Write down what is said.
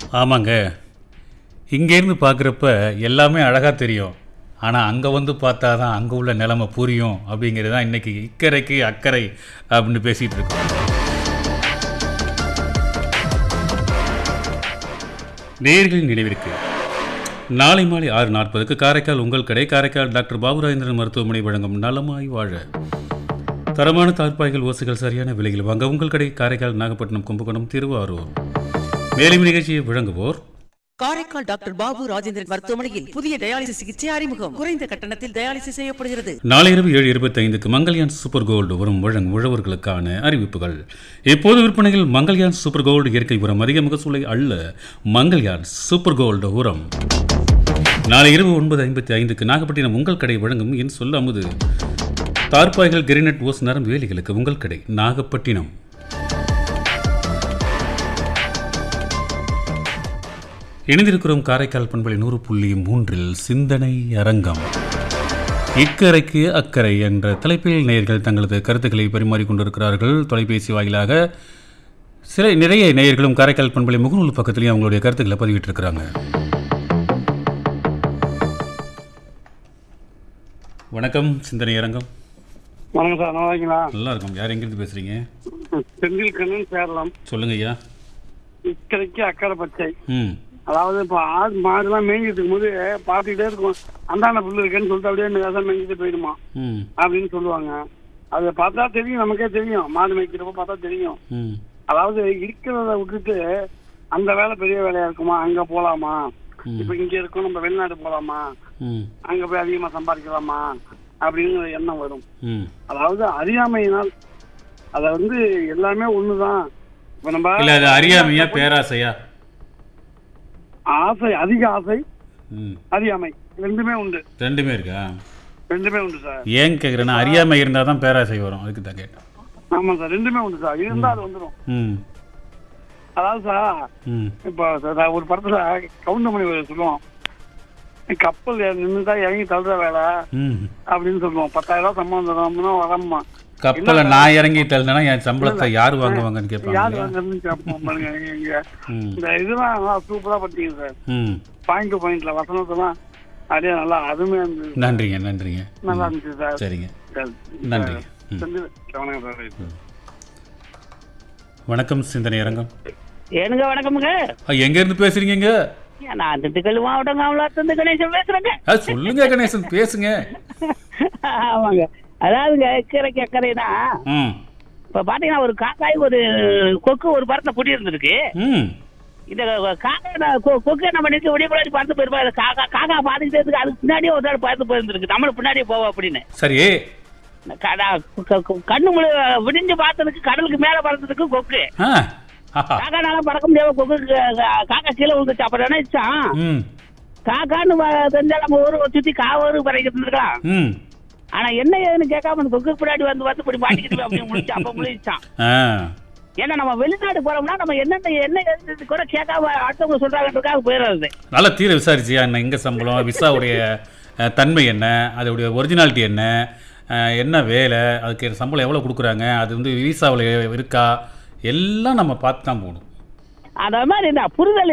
ஆமாங்க இங்கேருந்து பார்க்குறப்ப எல்லாமே அழகாக தெரியும் ஆனால் அங்கே வந்து பார்த்தா தான் அங்கே உள்ள நிலைமை புரியும் அப்படிங்கிறது தான் இன்றைக்கி இக்கரைக்கு அக்கறை அப்படின்னு பேசிகிட்டு இருக்கோம் நேர்களின் நினைவிற்கு நாளை மாலை ஆறு நாற்பதுக்கு காரைக்கால் உங்கள் கடை காரைக்கால் டாக்டர் பாபுராஜேந்திரன் மருத்துவமனை வழங்கும் நலமாய் வாழ தரமான தார்ப்பாய்கள் ஓசுகள் சரியான விலையில் வாங்க உங்கள் கடை காரைக்கால் நாகப்பட்டினம் கும்பகோணம் திருவாரூர் மேலும் நிகழ்ச்சியை வழங்குவோர் காரைக்கால் டாக்டர் பாபு ராஜேந்திரன் மருத்துவமனையில் புதிய டயாலிசிஸ் சிகிச்சை அறிமுகம் குறைந்த கட்டணத்தில் டயாலிசிஸ் செய்யப்படுகிறது நாளை இரவு ஏழு இருபத்தைந்துக்கு மங்கல்யான் சூப்பர் கோல்டு வரும் வழங்கும் உழவர்களுக்கான அறிவிப்புகள் இப்போது விற்பனையில் மங்கல்யான் சூப்பர் கோல்டு இயற்கை உரம் அதிக முகசூலை அல்ல மங்கல்யான் சூப்பர் கோல்டு உரம் நாளை இரவு ஒன்பது ஐம்பத்தி ஐந்துக்கு நாகப்பட்டினம் உங்கள் கடை வழங்கும் என் சொல்ல அமுது தார்பாய்கள் கிரினட் ஓஸ் நரம் வேலிகளுக்கு உங்கள் கடை நாகப்பட்டினம் இணைந்திருக்கிறோம் காரைக்கால் பண்பலை நூறு புள்ளி மூன்றில் சிந்தனை அரங்கம் இக்கரைக்கு அக்கறை என்ற தலைப்பில் நேயர்கள் தங்களது கருத்துக்களை பரிமாறிக் கொண்டிருக்கிறார்கள் தொலைபேசி வாயிலாக சில நிறைய நேயர்களும் காரைக்கால் பண்பலை முகநூல் பக்கத்திலேயே அவங்களுடைய கருத்துக்களை பதிவிட்டிருக்கிறாங்க வணக்கம் சிந்தனை அரங்கம் வணக்கம் சார் நல்லா இருக்கீங்களா நல்லா இருக்கும் யார் எங்கிருந்து பேசுறீங்க செந்தில் கண்ணன் சேரலாம் சொல்லுங்க ஐயா இக்கரைக்கு அக்கறை பச்சை ம் அதாவது இப்போ ஆடு மாடுலாம் மேய்ஞ்சிட்டு இருக்கும்போது பார்த்துக்கிட்டே இருக்கும் அந்தாண்ட புல்லு இருக்கேன்னு சொல்லிட்டு அப்படியே விவசாயம் மேய்ஞ்சிட்டு போயிடுமா ம் அப்படின்னு சொல்லுவாங்க அதை பார்த்தா தெரியும் நமக்கே தெரியும் மாடு மேய்க்கிறப்ப பார்த்தா தெரியும் ம் அதாவது இருக்கிறத விட்டுட்டு அந்த வேலை பெரிய வேலையா இருக்குமா அங்க போலாமா இப்ப இங்க இருக்கோம் நம்ம வெளிநாடு போலாமா ம் அங்க போய் அதிகமா சம்பாதிக்கலாமா அப்படின்னு ஒரு எண்ணம் வரும் ம் அதாவது அறியாமையினால் அத வந்து எல்லாமே ஒண்ணுதான் இப்ப நம்ம இல்லை அது அறியாமையா பேராசையா ஆசை அதிக ஆசை ம் அறியாமை ரெண்டுமே உண்டு ரெண்டுமே இருக்கா ரெண்டுமே உண்டு சார் ஏன் கேட்குறேன்னா அறியாமை இருந்தால் தான் பேராசை வரும் அதுக்கு தான் கேட்டேன் ஆமா சார் ரெண்டுமே உண்டு சார் இருந்தா அது வந்துடும் ம் அதாவது சார் ம் இப்போ சார் ஒரு படத்துல கவுண்டமணி ஒரு சொல்லுவோம் கப்பல் நின்றுதா இறங்கி தள்ளுற வேலை ம் அப்படின்னு சொல்லுவோம் பத்தாயிரம் ரூபாய் சம்பளம் தரோம்னா வரம்மா கப்பலை நான் இறங்கி தள்ளினா என் சம்பளத்தை யார் வாங்குவாங்கன்னு யார் கேட்பாங்க வாங்குறதுன்னு கேட்போம் பாருங்க இங்க ம் இந்த இதெல்லாம் சூப்பரா பண்ணீங்க சார் ம் பாயிண்ட் டு பாயிண்ட்ல வசனத்தெல்லாம் அப்படியே நல்லா அருமையா இருந்தது நன்றிங்க நன்றிங்க நல்லா இருந்துச்சு சார் சரிங்க சார், நன்றி. ம். செந்தில், வணக்கம் சார் வணக்கம் சிந்தனை அரங்கம் ஏனுங்க வணக்கமுங்க ஆ, எங்கேருந்து பேசுறீங்கங்க நான் திண்டுக்கல் மாவட்டம் காமலாத்திருந்து கணேசன் பேசுறேங்க ஆ சொல்லுங்க கணேசன் பேசுங்க ஆமாங்க அதாவதுங்க எக்கரைக்கு எக்கரைனா ம் இப்ப பாத்தீங்கன்னா ஒரு காக்காய் ஒரு கொக்கு ஒரு பரத்தை குடி இருந்திருக்கு ம் இந்த காக்கா என்ன- கொ- கொக்கு என்ன பண்ணிருக்கு விடிய முன்னாடி பார்த்து போயிருப்பா இந்த காக்கா காக்கா பார்த்துக்கிட்டே இருக்கு அதுக்கு பின்னாடியே ஒரு தடவை பார்த்து போயிருந்திருக்கு நம்மளும் பின்னாடியே போவோம் அப்படின்னு சரி க- நான் க- க- கண்ணு முழு விடிஞ்சு பார்த்ததுக்கு கடலுக்கு மேல பறந்ததுக்கு கொக்கு ஆ ஆஹா. காக்கானால பறக்க முடியாம கொக்கு க- க- காக்கா கீழே விழுந்துச்சு அப்ப நினைச்சான் ம் காக்கான்னு வ- தெரிஞ்சா நம்ம ஊரை சுத்தி காவூர் வரைக்கும் இருக்கலாம் ம் ஆனா என்ன ஏதுன்னு கேட்காம அந்த கொக்கு பின்னாடி வந்து வந்து இப்படி மாட்டிக்கிட்டு அப்படின்னு முடிச்சு அப்ப முடிச்சான் ஆ ஏன்னா நம்ம வெளிநாடு போறோம்னா நம்ம என்னென்ன என்ன ஏதுன்னு கூட கேட்காம அடுத்தவங்க சொல்றாங்கன்றதுக்காக போயிடுறது நல்லா தீர விசாரிச்சியா என்ன எங்கே சம்பளம் விசாவுடைய அஹ், தன்மை என்ன அதோடைய ஒரிஜினாலிட்டி என்ன அஹ், என்ன வேலை அதுக்கு சம்பளம் எவ்வளோ கொடுக்குறாங்க அது வந்து விசாவில் இருக்கா எல்லாம் நம்ம பார்த்து தான் போகணும் அந்த மாதிரி இந்த புரிதல்